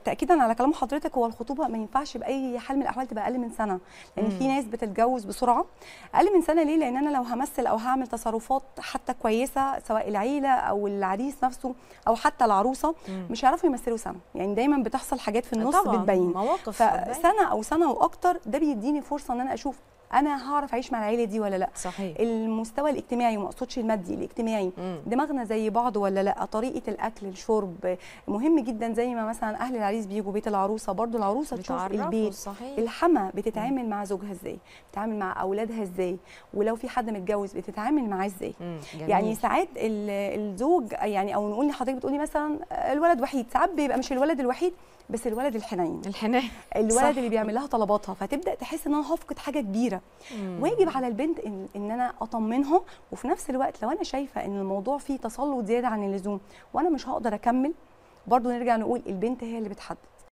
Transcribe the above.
تاكيدا على كلام حضرتك هو الخطوبه ما ينفعش باي حال من الاحوال تبقى اقل من سنه لان في ناس بتتجوز بسرعه اقل من سنه ليه لان انا لو همثل او هعمل تصرفات حتى كويسه سواء العيله او العريس نفسه او حتى العروسه مم. مش هيعرفوا يمثلوا سنه يعني دايما بتحصل حاجات في النص طبعا بتبين مواقف بتبين. فسنه او سنه واكتر ده بيديني فرصه ان انا اشوف انا هعرف اعيش مع العيله دي ولا لا صحيح المستوى الاجتماعي وما اقصدش المادي الاجتماعي مم. دماغنا زي بعض ولا لا طريقه الاكل الشرب مهم جدا زي ما مثلا اهل العريس بيجوا بيت العروسه برضو العروسه تشوف بتعرفوا، البيت صحيح الحما بتتعامل مع زوجها ازاي بتتعامل مع اولادها ازاي ولو في حد متجوز بتتعامل معاه ازاي مم. جميل. يعني ساعات ال- الزوج يعني او نقول لحضرتك بتقولي مثلا الولد وحيد ساعات بيبقى مش الولد الوحيد بس الولد الحنين الحنان الولد صح. اللي بيعمل لها طلباتها فتبدا تحس ان انا هفقد حاجه كبيره مم. واجب على البنت ان, إن انا اطمنها وفي نفس الوقت لو انا شايفه ان الموضوع فيه تسلط زياده عن اللزوم وانا مش هقدر اكمل برضو نرجع نقول البنت هي اللي بتحدد